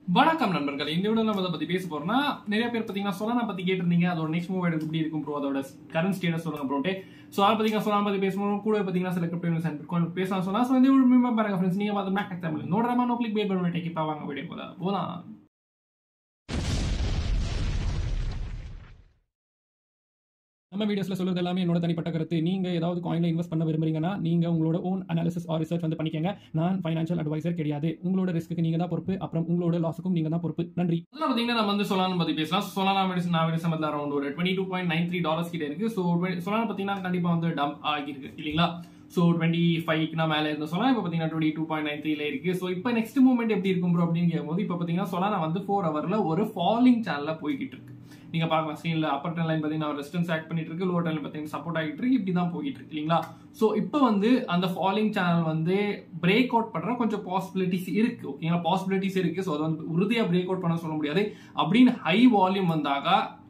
வணக்கம் நண்பர்கள் இந்த வீடியோ நம்ம பத்தி பேச போறோம்னா நிறைய பேர் பாத்தீங்கன்னா சொலானா பத்தி கேட்டிருந்தீங்க அதோட நெக்ஸ்ட் மூவ் எடுத்து எப்படி இருக்கும் ப்ரோ அதோட கரண்ட் ஸ்டேட்டஸ் சொல்லுங்க ப்ரோட்டே சோ அதை பாத்தீங்கன்னா சொலானா பத்தி பேசணும் கூட பாத்தீங்கன்னா சில கிரிப்டோ அண்ட் பிட்காயின் பேசலாம் சொன்னா சோ இந்த வீடியோ பாருங்க ஃப்ரெண்ட்ஸ் நீங்க பார்த்து மேக் தமிழ் நோடுறமா நோ கிளிக் பேட் பண்ணி டேக் இப்போ வாங்க வீடியோ போல போலாம் நம்ம வீடியோஸ்ல சொல்றது எல்லாமே என்னோட தனிப்பட்ட கருத்து நீங்க ஏதாவது காயின்ல இன்வெஸ்ட் பண்ண விரும்புறீங்கன்னா நீங்க உங்களோட ஓன் அனாலிசிஸ் ஆர் ரிசர்ச் வந்து பண்ணிக்கங்க நான் ஃபைனான்ஷியல் அட்வைசர் கிடையாது உங்களோட ரிஸ்க்கு நீங்க தான் பொறுப்பு அப்புறம் உங்களோட லாஸுக்கும் நீங்க தான் பொறுப்பு நன்றி அதில் பார்த்தீங்கன்னா நம்ம வந்து சொலான பத்தி பேசலாம் சொலானா மெடிசன் நான் மெடிசன் வந்து அரௌண்ட் ஒரு twenty two point nine three dollars கிட்ட இருக்கு ஸோ சொலானா பார்த்தீங்கன்னா கண்டிப்பா வந்து டம்ப் ஆகிருக்கு இல்லைங்களா ஸோ டுவெண்ட்டி ஃபைவ்க்கு மேலே இருந்த சொலாம் இப்போ பார்த்தீங்கன்னா டுவெண்ட்டி டூ பாயிண்ட் நைன் த்ரீல இருக்கு ஸோ இப்போ நெக்ஸ்ட் மூவ்மெண்ட் எப்படி இருக்கும் ப்ரோ அப்படின்னு கேட்கும்போது இப்போ பார்த்தீங்கன்னா சொலானா வந்து ஃபோர் ஹவர்ல ஒரு ஃபாலிங் சேனல்ல போய்கிட்டு இருக்கு நீங்க பார்க்கலாம் ஸ்க்ரீன்ல அப்பர் ட்ரெண்ட் லைன் பார்த்தீங்கன்னா ரெசிஸ்டன்ஸ் ஆக்ட் பண்ணிட்டு இருக்கு லோவர் ட்ரெண்ட் பார்த்தீங்கன்னா சப்போர்ட் ஆகிட்டு இருக்கு இப்படி தான் போயிட்டு இருக்கு இல்லைங்களா ஸோ இப்போ வந்து அந்த ஃபாலிங் சேனல் வந்து பிரேக் அவுட் பண்ற கொஞ்சம் பாசிபிலிட்டிஸ் இருக்கு ஓகேங்களா பாசிபிலிட்டிஸ் இருக்கு ஸோ அதை வந்து உறுதியாக பிரேக் அவுட் பண்ண சொல்ல முடியாது அப்படின்னு ஹை வால்யூம் வந்தாக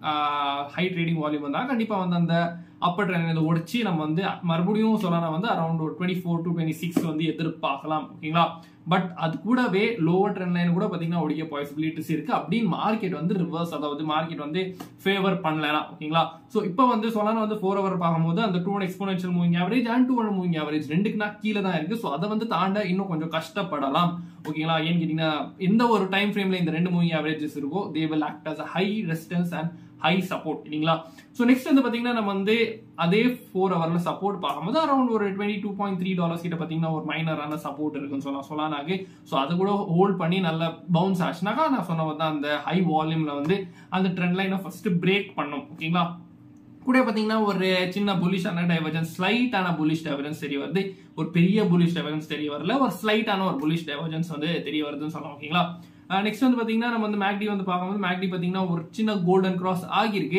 ஹை ட்ரேடிங் வால்யூம் வந்தால் கண்டிப்பாக வந்து அந்த அப்பர் ட்ரெண்ட் இதை உடைச்சி நம்ம வந்து மறுபடியும் சொல்லலாம் வந்து அரௌண்ட் ஒரு twenty four to twenty six வந்து எதிர்பார்க்கலாம் ஓகேங்களா பட் அது கூடவே லோவர் ட்ரெண்ட் லைன் கூட பார்த்தீங்கன்னா ஒடிக்க பாசிபிலிட்டிஸ் இருக்கு அப்படின்னு மார்க்கெட் வந்து ரிவர்ஸ் அதாவது மார்க்கெட் வந்து ஃபேவர் பண்ணலாம் ஓகேங்களா ஸோ இப்போ வந்து சொல்லான வந்து ஃபோர் ஹவர் பார்க்கும்போது அந்த two one exponential moving average and two one moving average ரெண்டுக்குனா கீழே தான் இருக்கு ஸோ அதை வந்து தாண்ட இன்னும் கொஞ்சம் கஷ்டப்படலாம் ஓகேங்களா ஏன்னு கேட்டீங்கன்னா எந்த ஒரு டைம் ஃப்ரேம்ல இந்த ரெண்டு மூவிங் ஆவரேஜஸ் இருக்கோ they will act as high resistance and high support இல்லைங்களா ஸோ நெக்ஸ்ட் வந்து பார்த்தீங்கன்னா நம்ம வந்து அதே ஃபோர் ஹவர்ல சப்போர்ட் பார்க்கும்போது அரௌண்ட் ஒரு twenty two point three dollars கிட்ட பார்த்தீங்கன்னா ஒரு மைனரான சப்போர்ட் இருக்குன்னு சொல்லலாம் சொல்லானாக்கு ஸோ அதை கூட ஹோல்ட் பண்ணி நல்லா பவுன்ஸ் ஆச்சுனாக்கா நான் சொன்ன தான் அந்த ஹை வால்யூம்ல வந்து அந்த ட்ரெண்ட் லைனை ஃபர்ஸ்ட் பிரேக் பண்ணும் ஓகேங்களா கூட பார்த்தீங்கன்னா ஒரு சின்ன புலிஷான டைவர்ஜன்ஸ் ஸ்லைட்டான புலிஷ் டைவர்ஜன்ஸ் தெரிய வருது ஒரு பெரிய புலிஷ் டைவர்ஜன்ஸ் தெரிய வரல ஒரு ஸ்லைட்டான ஒரு புலிஷ் டைவர்ஜன்ஸ் வந்து தெரிய வருதுன்னு சொல்லலாம் ஓகேங்களா நெக்ஸ்ட் வந்து பார்த்தீங்கன்னா நம்ம வந்து மேக்டி வந்து பார்க்கும்போது மேக்டி பார்த்தீங்கன்னா ஒரு சின்ன கோல்டன் கிராஸ் ஆகியிருக்கு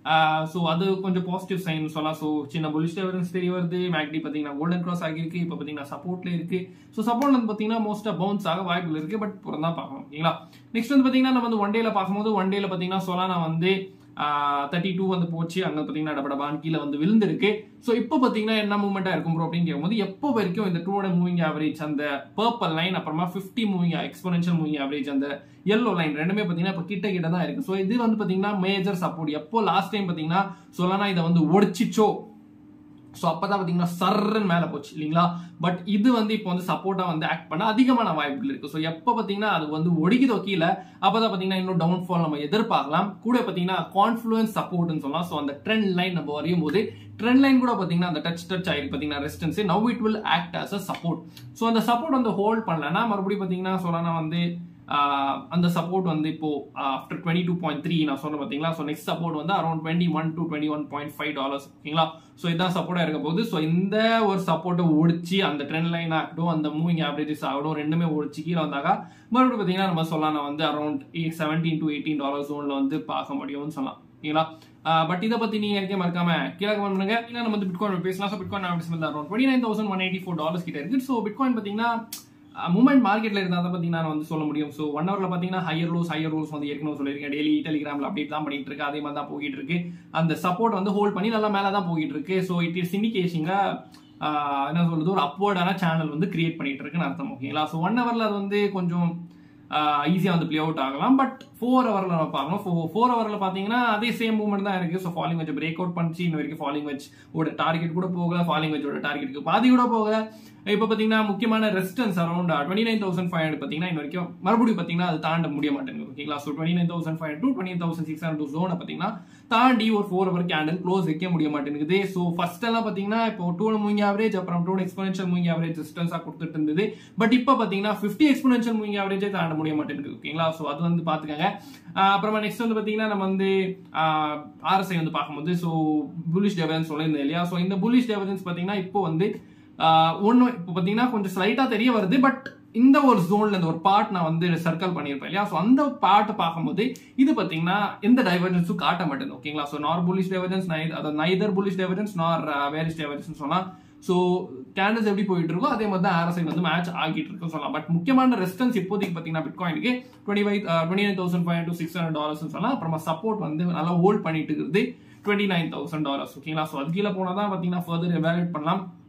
ஸோ அது கொஞ்சம் பாசிட்டிவ் சைன் சொல்லலாம் ஸோ சின்ன புலிஷ் டைவர்ஜன்ஸ் தெரிய வருது மேக்டி பார்த்தீங்கன்னா கோல்டன் கிராஸ் ஆகியிருக்கு இப்போ பார்த்தீங்கன்னா சப்போர்ட்ல இருக்கு ஸோ சப்போர்ட் வந்து பார்த்தீங்கன்னா மோஸ்ட்டாக பவுன்ஸ் ஆக வாய்ப்புகள் இருக்கு பட் புறம் தான் பார்க்கணும் ஓகேங்களா நெக்ஸ்ட் வந்து பார்த்தீங்கன்னா நம்ம வந்து ஒன் டேல பார்க்கும்போது ஒன் டேல பார்த்தீங்கன்னா சொலானா வந்து தேர்ட்டி டூ வந்து போச்சு அங்கே பார்த்தீங்கன்னா டபடபான் கீழே வந்து விழுந்திருக்கு ஸோ இப்போ பார்த்தீங்கன்னா என்ன மூவ்மெண்ட்டாக இருக்கும் ப்ரோ அப்படின்னு கேட்கும்போது எப்போ வரைக்கும் இந்த டூவோட மூவிங் ஆவரேஜ் அந்த பர்பிள் லைன் அப்புறமா fifty moving exponential moving average அந்த எல்லோ லைன் ரெண்டுமே பார்த்தீங்கன்னா இப்போ கிட்ட கிட்ட தான் இருக்கு ஸோ இது வந்து பார்த்தீங்கன்னா மேஜர் சப்போர்ட் எப்போ லாஸ்ட் டைம் பார்த்தீங்கன்னா சொல்லனா இதை வந்து ஒடிச்சிச்சோ ஸோ அப்பதான் பார்த்தீங்கன்னா சர்ன்னு மேலே போச்சு இல்லைங்களா பட் இது வந்து இப்போ வந்து சப்போர்ட்டாக வந்து ஆக்ட் பண்ண அதிகமான வாய்ப்புகள் இருக்கு ஸோ எப்போ பார்த்தீங்கன்னா அது வந்து ஒடிக்குதோ கீழே அப்பதான் பார்த்தீங்கன்னா இன்னும் டவுன்ஃபால் நம்ம எதிர்பார்க்கலாம் கூட பார்த்தீங்கன்னா கான்ஃபுளுன்ஸ் சப்போர்ட்னு சொல்லலாம் ஸோ அந்த ட்ரெண்ட் லைன் நம்ம வரையும் போது ட்ரெண்ட் லைன் கூட பார்த்தீங்கன்னா அந்த டச் டச் ஆயிருக்கு பார்த்தீங்கன்னா resistance now it will act as a support so அந்த சப்போர்ட் வந்து ஹோல்ட் பண்ணலன்னா மறுபடியும் பார்த்தீங்கன்னா சொல்லலாம் வந்து அந்த சப்போர்ட் வந்து இப்போ after twenty two point three நான் சொன்னேன் பார்த்தீங்களா ஸோ நெக்ஸ்ட் சப்போர்ட் வந்து around twenty one to twenty one point five dollars ஓகேங்களா ஸோ இதான் சப்போர்ட்டாக இருக்க போகுது ஸோ இந்த ஒரு சப்போர்ட்டை ஒடிச்சு அந்த ட்ரெண்ட் லைன் ஆகட்டும் அந்த மூவிங் ஆவரேஜஸ் ஆகட்டும் ரெண்டுமே ஒடிச்சு கீழே வந்தாக்கா மறுபடியும் பார்த்தீங்கன்னா நம்ம சொல்லலாம் வந்து around seventeen to eighteen dollar ஜோனில் வந்து பார்க்க முடியும்னு சொல்லலாம் ஓகேங்களா பட் இதை பத்தி நீங்க இருக்கே மறக்காம கீழே கமெண்ட் பண்ணுங்க இல்லை நம்ம வந்து பிட்காயின் பேசலாம் so bitcoin around twenty nine thousand one eighty four dollars கிட்ட இருக்கு ஸோ பிட்காயின் பார்த்தீங்கன்னா மூமெண்ட் மார்க்கெட்ல இருந்தால் தான் பார்த்தீங்கன்னா நான் வந்து சொல்ல முடியும் ஸோ ஒன் ஹவர்ல பார்த்தீங்கன்னா ஹையர் லோஸ் ஹையர் லோஸ் வந்து ஏற்கனவே சொல்லியிருக்கேன் டெய்லி டெலிகிராமில் அப்டேட் தான் பண்ணிட்டு இருக்கு அதே மாதிரி தான் போயிட்டு இருக்கு அந்த சப்போர்ட் வந்து ஹோல்ட் பண்ணி நல்லா மேலே தான் போயிட்டு இருக்கு ஸோ இட் இஸ் இண்டிகேஷிங்க என்ன சொல்றது ஒரு அப்வர்டான சேனல் வந்து கிரியேட் பண்ணிட்டு இருக்குன்னு அர்த்தம் ஓகேங்களா ஸோ ஒன் ஹவர்ல அது வந்து கொஞ்சம் ஈஸியாக வந்து பிளே அவுட் ஆகலாம் பட் ஃபோர் ஹவரில் நம்ம பார்க்கணும் ஃபோ ஃபோர் ஹவரில் பார்த்தீங்கன்னா அதே சேம் மூவ்மெண்ட் தான் இருக்குது ஸோ ஃபாலிங் வச்சு பிரேக் அவுட் பண்ணிச்சு இன்ன வரைக்கும் ஃபாலிங் வச்சு ஓட டார்கெட் கூட போகல ஃபாலிங் வச்சோட டார்கெட்டுக்கு பாதி கூட போகல இப்போ பார்த்தீங்கன்னா முக்கியமான resistance around twenty nine thousand five hundred பார்த்தீங்கன்னா இன்ன வரைக்கும் மறுபடியும் பார்த்தீங்கன்னா அது தாண்ட முடிய மாட்டேங்குது ஓகேங்களா so twenty nine thousand five to twenty thousand six hundred ஜோனை பார்த்தீங்கன்னா தாண்டி ஒரு ஃபோர் ஹவர் கேண்டில் க்ளோஸ் வைக்க முடிய மாட்டேங்குது ஸோ ஃபர்ஸ்ட் எல்லாம் பார்த்தீங்கன்னா இப்போ டூ மூவிங் ஆவரேஜ் அப்புறம் டூ எக்ஸ்போனன்ஷியல் மூவிங் ஆவரேஜ் ரெசிஸ்டன்ஸாக கொடுத்துட்டு இருந்தது பட் இப்போ பார்த்தீங்கன்னா ஃபிஃப்டி எக்ஸ்போனன்ஷியல் மூவிங் ஆவரேஜே தாண்ட முடிய மாட்டேங்குது ஓகேங்களா ஸோ அது வந்து பார்த்துக்கங்க அப்புறமா நெக்ஸ்ட் வந்து பார்த்தீங்கன்னா நம்ம வந்து ஆர்எஸ்ஐ வந்து பார்க்கும்போது ஸோ புலிஷ் டெவலன்ஸ் சொல்லியிருந்தேன் இல்லையா ஸோ இந்த புலிஷ் டெவலன்ஸ் பார்த்தீங்கன்னா இப்போ வந்து ஒன்று இப்போ பார்த்தீங்கன்னா கொஞ்சம் ஸ்லைட்டாக தெரிய வருது பட் இந்த ஒரு ஜோன்ல இந்த ஒரு பார்ட் நான் வந்து சர்க்கிள் பண்ணியிருப்பேன் இல்லையா ஸோ அந்த பார்ட் பார்க்கும்போது இது பார்த்தீங்கன்னா எந்த டைவர்ஜன்ஸும் காட்ட மாட்டேங்குது ஓகேங்களா ஸோ நார் புலிஷ் டைவர்ஜன்ஸ் அதாவது neither bullish divergence nor bearish divergence சொன்னா ஸோ கேண்டல்ஸ் எப்படி போயிட்டு இருக்கோ அதே மாதிரி தான் ஆர்எஸ்ஐ வந்து மேட்ச் ஆகிட்டு இருக்குன்னு சொல்லலாம் பட் முக்கியமான ரெஸ்டன்ஸ் இப்போதைக்கு பார்த்தீங்கன்னா பிட்காயினுக்கு twenty five twenty nine thousand five to six hundred dollars சொல்லலாம் அப்புறமா சப்போர்ட் வந்து நல்லா ஹோல்ட் பண்ணிட்டு இருக்குது டுவெண்ட்டி நைன் தௌசண்ட் டாலர்ஸ் ஓகேங்களா ஸோ அது கீழே போனால் தான் பார்த்தீங்கன்னா ஃபர்தர் எவாலுவேட் பண்ணலாம்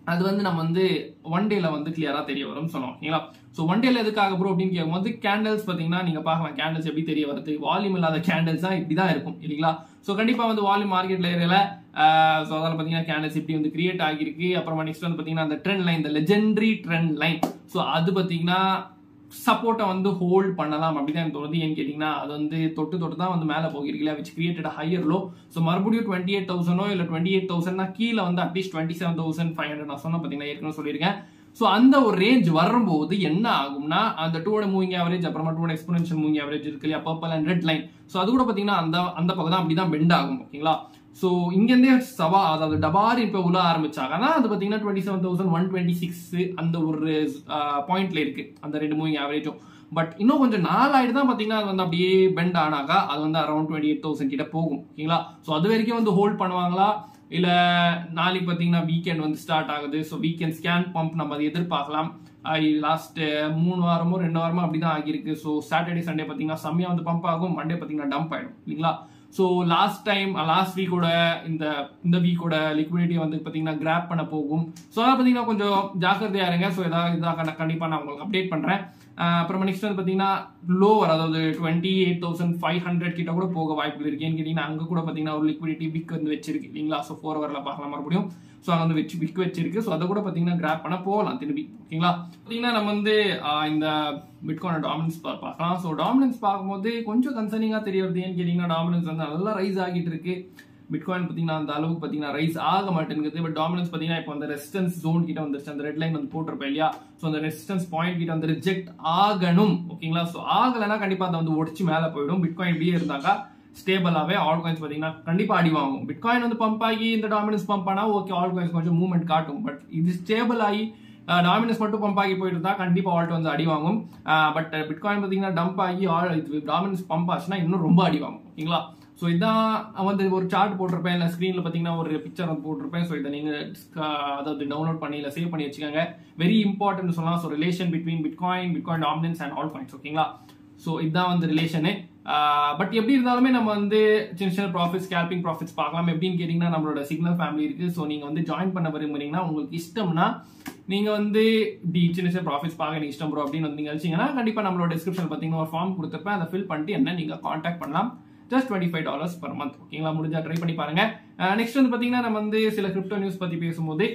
அது வந்து நம்ம வந்து ஒன் டேல வந்து கிளியரா தெரிய வரும்னு சொன்னோம் ஓகேங்களா ஸோ ஒன் டேல எதுக்காக ப்ரோ அப்படின்னு கேட்கும்போது கேண்டல்ஸ் பார்த்தீங்கன்னா நீங்க பார்க்கலாம் கேண்டல்ஸ் எப்படி தெரிய வருது வால்யூம் இல்லாத கேண்டல்ஸ் தான் இப்படி தான் இருக்கும் இல்லைங்களா ஸோ கண்டிப்பா வந்து வால்யூம் மார்க்கெட்ல ஏரியல ஸோ அதில் பார்த்தீங்கன்னா கேண்டல்ஸ் இப்படி வந்து கிரியேட் ஆகிருக்கு அப்புறமா நெக்ஸ்ட் வந்து பார்த்தீங்கன்னா அந்த ட்ரெண்ட் லைன் இந்த லெஜெண்டரி ட்ரெண்ட் லைன் ஸோ அது பார்த்தீங்கன்னா சப்போர்ட்டை வந்து ஹோல்ட் பண்ணலாம் அப்படிதான் எனக்கு தோணுது ஏன்னு கேட்டிங்கன்னா அது வந்து தொட்டு தொட்டு தான் வந்து மேலே போகிறீங்களா which created higher low so மறுபடியும் டுவெண்ட்டி எயிட் தௌசண்டோ இல்லை டுவெண்ட்டி எயிட் தௌசண்ட்னா கீழே வந்து at least twenty seven thousand five hundred நான் சொன்ன பார்த்தீங்கன்னா ஏற்கனவே சொல்லியிருக்கேன் ஸோ அந்த ஒரு ரேஞ்ச் வரும்போது என்ன ஆகும்னா அந்த டூட மூவிங் ஆவரேஜ் அப்புறமா டூட எக்ஸ்போனன்ஷியல் மூவிங் ஆவரேஜ் இருக்கு இல்லையா purple and red line so அது கூட பார்த்தீங்கன்னா அந்த அந்த பக்கம் தான் அப்படி தான் பெண்ட் ஆகும் ஓகேங்களா ஸோ இங்கேருந்தே சவா அதாவது டபாரி இப்போ உள்ள ஆரம்பிச்சாங்கன்னா அது பார்த்தீங்கன்னா twenty seven thousand one twenty six அந்த ஒரு பாயிண்ட்ல இருக்கு அந்த ரெண்டு மூவிங் ஆவரேஜும் பட் இன்னும் கொஞ்சம் நாளாயிட்டு தான் பார்த்தீங்கன்னா அது வந்து அப்படியே பெண்ட் ஆனாக்கா அது வந்து அரௌண்ட் டுவெண்ட்டி எயிட் தௌசண்ட் கிட்ட போகும் ஓகேங்களா ஸோ அது வரைக்கும் வந்து ஹோல்ட் பண்ணுவாங்களா இல்ல நாளைக்கு பார்த்தீங்கன்னா வீக்கெண்ட் வந்து ஸ்டார்ட் ஆகுது ஸோ வீக்கெண்ட் ஸ்கேன் பம்ப் நம்ம அதை எதிர்பார்க்கலாம் லாஸ்ட் மூணு வாரமோ ரெண்டு வாரமோ அப்படிதான் ஆகியிருக்கு ஸோ சாட்டர்டே சண்டே பார்த்தீங்கன்னா செம்மையா வந்து பம்ப் ஆகும் மண்டே பார்த்தீங்கன்னா டம்ப் ஆயிடும் இல்லைங்களா ஸோ லாஸ்ட் டைம் லாஸ்ட் வீக்கோட இந்த இந்த வீக்கோட லிக்விடிட்டி வந்து பார்த்தீங்கன்னா கிராப் பண்ண போகும் ஸோ அதை பார்த்தீங்கன்னா கொஞ்சம் ஜாக்கிரதையா இருங்க ஸோ ஏதாவது இதாக நான் கண்டிப்பாக நான் உங்களுக்கு அப்டேட் பண்ணுறேன் அப்புறமா நெக்ஸ்ட் வந்து பார்த்தீங்கன்னா லோவர் அதாவது twenty eight thousand five hundred கிட்ட கூட போக வாய்ப்புகள் இருக்கு ஏன்னு கேட்டிங்கன்னா அங்கே கூட பார்த்தீங்கன்னா ஒரு லிக்விடிட்டி விக் வந்து வச்சிருக்கு இல்லைங்களா ஸோ ஃபோர் ஹவரில் பார்க்கலாம் மறுபடியும் ஸோ அங்கே வந்து வச்சு விக் வச்சிருக்கு ஸோ அதை கூட பார்த்தீங்கன்னா கிராப் பண்ண போகலாம் திருப்பி ஓகேங்களா பார்த்தீங்கன்னா நம்ம வந்து இந்த பிட்காயின் டாமினன்ஸ் பார்க்கலாம் ஸோ டாமினன்ஸ் பார்க்கும்போது கொஞ்சம் கன்சர்னிங்காக தெரிய வருது ஏன்னு கேட்டிங்கன்னா டாமினன்ஸ் வந்து நல்லா ரைஸ் ஆகிட்டு இருக்கு பிட்காயின் பார்த்தீங்கன்னா அந்த அளவுக்கு பார்த்தீங்கன்னா ரைஸ் ஆக மாட்டேங்குது பட் டாமினன்ஸ் பார்த்தீங்கன்னா இப்போ அந்த ரெசிஸ்டன்ஸ் ஜோன் கிட்ட வந்துருச்சு அந்த ரெட் லைன் வந்து போட்டிருப்பேன் இல்லையா ஸோ அந்த ரெசிஸ்டன்ஸ் பாயிண்ட் கிட்ட வந்து ரிஜெக்ட் ஆகணும் ஓகேங்களா ஸோ ஆகலைன்னா கண்டிப்பாக அதை வந்து ஒடிச்சு மேலே போயிடும் பிட்காயின் இப்படியே இருந்தாக்கா ஸ்டேபிளாகவே ஆல் காயின்ஸ் பார்த்தீங்கன்னா கண்டிப்பாக அடி வாங்கும் பிட்காயின் வந்து பம்ப் ஆகி இந்த டாமினன்ஸ் பம்ப் ஆனால் ஓகே ஆல் காயின்ஸ் கொஞ்சம் மூவ்மெண்ட் காட்டும் பட் இது ஸ்டேபிள் ஆகி டாமினன்ஸ் மட்டும் பம்ப் ஆகி போயிட்டு இருந்தா கண்டிப்பா ஆல்ட் வந்து அடி வாங்கும் பட் பிட்காயின் பார்த்தீங்கன்னா டம்ப் ஆகி ஆல் இது டாமினன்ஸ் பம்ப் ஆச்சுன்னா இன்னும் ரொம்ப அடி வாங்கும் ஓகேங்களா ஸோ இதான் வந்து ஒரு சார்ட் போட்டிருப்பேன் இல்லை ஸ்க்ரீனில் பார்த்தீங்கன்னா ஒரு பிக்சர் வந்து போட்டிருப்பேன் ஸோ இதை நீங்கள் அதாவது டவுன்லோட் பண்ணி இல்லை சேவ் பண்ணி வச்சுக்கோங்க வெரி இம்பார்ட்டன்ட் சொல்லலாம் so relation between bitcoin bitcoin dominance and all coins ஓகேங்களா ஸோ இதுதான் வந்து ரிலேஷனு பட் எப்படி இருந்தாலுமே நம்ம வந்து சின்ன சின்ன ப்ராஃபிட்ஸ் ஸ்கேல்பிங் ப்ராஃபிட்ஸ் பார்க்கலாம் எப்படின்னு கேட்டிங்கன்னா நம்மளோட சிக்னல் ஃபேமிலி இருக்குது ஸோ நீங்கள் வந்து ஜாயின் பண்ண விரும்புறீங்கன்னா உங்களுக்கு இஷ்டம்னா நீங்கள் வந்து இப்படி சின்ன சின்ன ப்ராஃபிட்ஸ் பார்க்க எனக்கு இஷ்டம் ப்ரோ அப்படின்னு வந்து நீங்கள் வச்சிங்கன்னா கண்டிப்பாக நம்மளோட டிஸ்கிரிப்ஷன் பார்த்தீங்கன்னா ஒரு ஃபார்ம் கொடுத்துருப்பேன் அதை ஃபில் பண்ணிட்டு என்ன நீங்கள் காண்டாக்ட் பண்ணலாம் just twenty five dollars per month ஓகேங்களா முடிஞ்சா ட்ரை பண்ணி பாருங்க நெக்ஸ்ட் வந்து பார்த்தீங்கன்னா நம்ம வந்து சில கிரிப்டோ நியூஸ் பற்றி பேசும்போது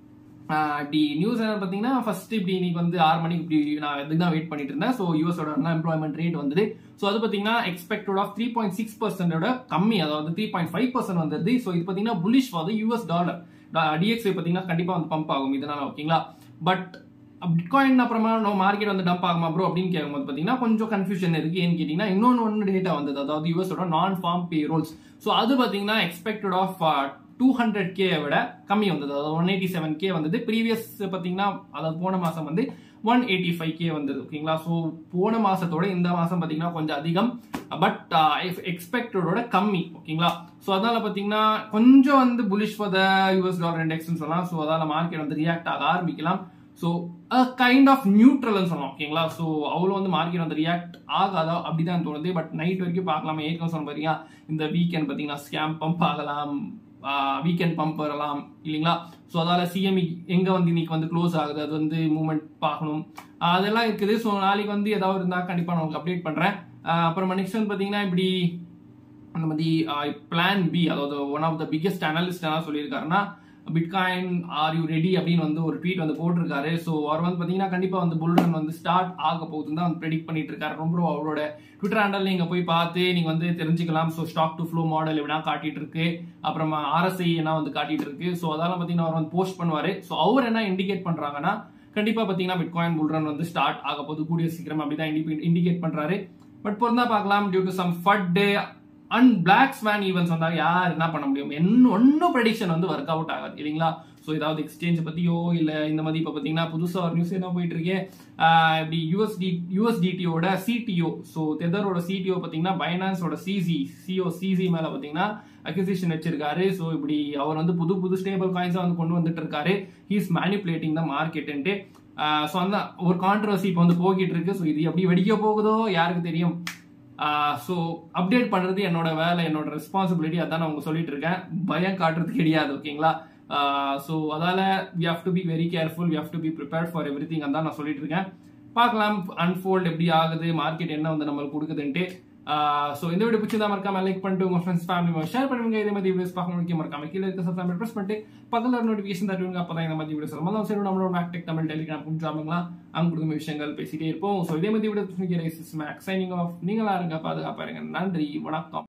இப்படி நியூஸ் என்ன பார்த்தீங்கன்னா ஃபர்ஸ்ட் இப்படி இன்னைக்கு வந்து ஆறு மணிக்கு இப்படி நான் இதுக்கு தான் வெயிட் பண்ணிட்டு இருந்தேன் ஸோ யூஎஸோட எம்ப்ளாய்மெண்ட் ரேட் வந்தது ஸோ அது பார்த்தீங்கன்னா expected of three point six பர்சன்டோட கம்மி அதாவது த்ரீ பாயிண்ட் ஃபைவ் பர்சன்ட் வந்தது ஸோ இது பார்த்தீங்கன்னா bullish for US dollar DXY பார்த்தீங்கன்னா கண்டிப்பாக வந்து பம்ப் ஆகும் இதனால ஓகேங்களா பட் பிட்காயின் அப்புறமா நம்ம மார்க்கெட் வந்து டம்ப் ஆகுமா ப்ரோ அப்படின்னு கேட்கும்போது பார்த்தீங்கன்னா கொஞ்சம் கன்ஃபியூஷன் இருக்கு ஏன்னு கேட்டிங்கன்னா இன்னொன்று ஒன்று டேட்டா வந்தது அதாவது யூஎஸோட நான் ஃபார்ம் பே ரோல்ஸ் ஸோ அது பார்த்தீங்கன்னா expected of two hundred K விட கம்மி வந்தது அதாவது ஒன் எயிட்டி செவன் கே வந்தது ப்ரீவியஸ் பார்த்தீங்கன்னா அதாவது போன மாதம் வந்து ஒன் எயிட்டி ஃபைவ் கே வந்தது ஓகேங்களா ஸோ போன மாசத்தோட இந்த மாதம் பார்த்தீங்கன்னா கொஞ்சம் அதிகம் பட் எக்ஸ்பெக்டடோட கம்மி ஓகேங்களா ஸோ அதனால பார்த்தீங்கன்னா கொஞ்சம் வந்து bullish for the US dollar இண்டெக்ஸ்னு சொல்லலாம் ஸோ அதால மார்க்கெட் வந்து ரியாக்ட் ஆக ஆரம்பிக்கலாம் ஸோ கைண்ட் ஆஃப் நியூட்ரல்னு சொல்லலாம் ஓகேங்களா ஸோ அவ்வளோ வந்து மார்க்கெட் வந்து ரியாக்ட் ஆகாதா அப்படிதான் தோணுது பட் நைட் வரைக்கும் பார்க்கலாம் ஏற்கனவே சொன்ன பாத்தீங்க இந்த வீக்கெண்ட் பார்த்தீங்கன்னா ஸ்கேம் பம்ப் ஆகலாம் வீக்கெண்ட் பம்ப் வரலாம் இல்லைங்களா ஸோ அதால சிஎம்இ எங்க வந்து இன்னைக்கு வந்து க்ளோஸ் ஆகுது அது வந்து மூவ்மெண்ட் பார்க்கணும் அதெல்லாம் இருக்குது ஸோ நாளைக்கு வந்து ஏதாவது இருந்தால் கண்டிப்பாக நான் உங்களுக்கு அப்டேட் பண்ணுறேன் அப்புறமா நெக்ஸ்ட் வந்து பார்த்தீங்கன்னா இப்படி அந்த மாதிரி பிளான் பி அதாவது one of the biggest analyst என்ன சொல்லியிருக்காருன்னா பிட்காயின் ஆர் யூ ரெடி அப்படின்னு வந்து ஒரு ட்வீட் வந்து போட்டிருக்காரு ஸோ அவர் வந்து பார்த்தீங்கன்னா கண்டிப்பாக வந்து புல்ரன் வந்து ஸ்டார்ட் ஆக போகுதுன்னு தான் வந்து ப்ரெடிக்ட் பண்ணிட்டு இருக்காரு ரொம்ப அவரோட ட்விட்டர் ஹேண்டல் நீங்க போய் பார்த்து நீங்க வந்து தெரிஞ்சுக்கலாம் so stock to flow model எப்படின்னா காட்டிட்டு இருக்கு அப்புறமா ஆர்எஸ்ஐ என்ன வந்து காட்டிட்டு இருக்கு ஸோ அதெல்லாம் பார்த்தீங்கன்னா அவர் வந்து போஸ்ட் பண்ணுவாரு ஸோ அவர் என்ன இண்டிகேட் பண்றாங்கன்னா கண்டிப்பா பார்த்தீங்கன்னா பிட்காயின் புல்ரன் வந்து ஸ்டார்ட் ஆக போகுது கூடிய சீக்கிரம் அப்படிதான் இண்டிகேட் பண்றாரு பட் பொருந்தா பார்க்கலாம் due to some FUD and black swan events வந்தால் யார் என்ன பண்ண முடியும் என்ன ஒன்றும் ப்ரெடிக்ஷன் வந்து ஒர்க் அவுட் ஆகாது இல்லைங்களா ஸோ ஏதாவது எக்ஸ்சேஞ்ச் பற்றியோ இல்லை இந்த மாதிரி இப்போ பார்த்தீங்கன்னா புதுசாக ஒரு நியூஸ் என்ன போயிட்டு இருக்கே இப்படி யூஎஸ்டி யூஎஸ்டிடியோட சிடிஓ ஸோ தெதரோட சிடிஓ பார்த்தீங்கன்னா பைனான்ஸோட சிசி சிஓ சிசி மேலே பார்த்தீங்கன்னா அக்யூசிஷன் வச்சிருக்காரு ஸோ இப்படி அவர் வந்து புது புது ஸ்டேபிள் காயின்ஸாக வந்து கொண்டு வந்துட்டு இருக்காரு ஹீஸ் மேனிப்புலேட்டிங் த மார்க்கெட்டுன்ட்டு ஸோ அந்த ஒரு கான்ட்ரவர்சி இப்போ வந்து போகிட்டு இருக்கு ஸோ இது எப்படி வெடிக்க போகுதோ யாருக்கு தெரியும் ஸோ அப்டேட் பண்ணுறது என்னோட வேலை என்னோட ரெஸ்பான்சிபிலிட்டி அதான் நான் உங்களுக்கு சொல்லிட்டு இருக்கேன் பயம் காட்டுறது கிடையாது ஓகேங்களா ஸோ அதால we have to be very careful we have to be prepared for everything தான் நான் சொல்லிட்டு இருக்கேன் பார்க்கலாம் அன்ஃபோல்ட் எப்படி ஆகுது மார்க்கெட் என்ன வந்து நம்மளுக்கு கொடுக்குதுன்ட்டு ஸோ இந்த வீடியோ பிடிச்சதா மறக்காம லைக் பண்ணிட்டு உங்க ஃப்ரெண்ட்ஸ் ஃபேமிலி ஷேர் பண்ணுங்க இதே மாதிரி வீடியோஸ் பார்க்க முடியும் மறக்காம கீழே இருக்க சப்ஸ்கிரைப் ப்ரெஸ் பண்ணிட்டு பக்கத்தில் நோட்டிஃபிகேஷன் தருவீங்க அப்போ தான் இந்த மாதிரி வீடியோஸ் நம்ம சரி நம்மளோட மேக்டெக் தமிழ் டெலிகிராம் ஜாபுங்களாம் அங்க கொடுக்குற விஷயங்கள் பேசிட்டே இருப்போம் ஸோ இதே மாதிரி வீடியோ மேக் சைனிங் ஆஃப் நீங்களா இருங்க பாதுகாப்பா இருங்க நன்றி வணக்கம்